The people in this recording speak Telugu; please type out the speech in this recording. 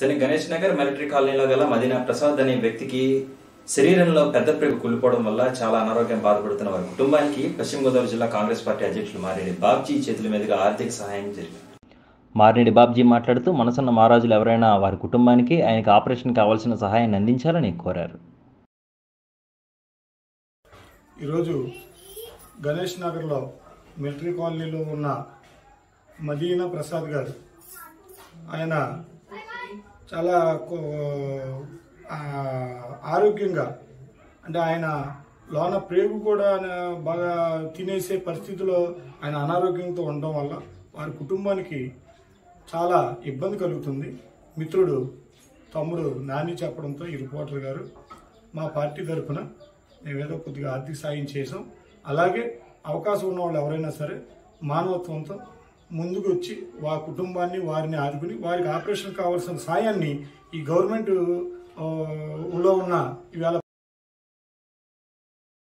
శని గణేష్ నగర్ మిలిటరీ కాలనీలో గల మదీనా ప్రసాద్ అనే వ్యక్తికి శరీరంలో పెద్ద ప్రేగు కుళ్ళిపోవడం వల్ల చాలా అనారోగ్యం బాధపడుతున్న వారి కుటుంబానికి పశ్చిమ గోదావరి జిల్లా కాంగ్రెస్ పార్టీ అధ్యక్షులు మారేడి బాబ్జీ చేతుల మీదుగా ఆర్థిక సహాయం జరిగింది మారినేడి బాబ్జీ మాట్లాడుతూ మనసున్న మహారాజులు ఎవరైనా వారి కుటుంబానికి ఆయనకి ఆపరేషన్ కావాల్సిన సహాయాన్ని అందించాలని కోరారు ఈరోజు గణేష్ నగర్లో మిలిటరీ కాలనీలో ఉన్న మదీనా ప్రసాద్ గారు ఆయన చాలా కో- ఆ, ఆరోగ్యంగా అంటే ఆయన లోన ప్రేగు కూడా ఆయన బాగా తినేసే పరిస్థితిలో ఆయన అనారోగ్యంతో ఉండడం వల్ల వారి కుటుంబానికి చాలా ఇబ్బంది కలుగుతుంది మిత్రుడు తమ్ముడు నాని చెప్పడంతో ఈ రిపోర్టర్ గారు మా పార్టీ తరఫున మేమేదో కొద్దిగా ఆర్థిక సాయం చేసాం అలాగే అవకాశం ఉన్న వాళ్ళు ఎవరైనా సరే మానవత్వంతో ముందుకు వచ్చి వా కుటుంబాన్ని వారిని ఆదుకుని వారికి ఆపరేషన్ కావాల్సిన సాయాన్ని ఈ గవర్నమెంట్ ఆ, లో ఉన్న ఈవేళ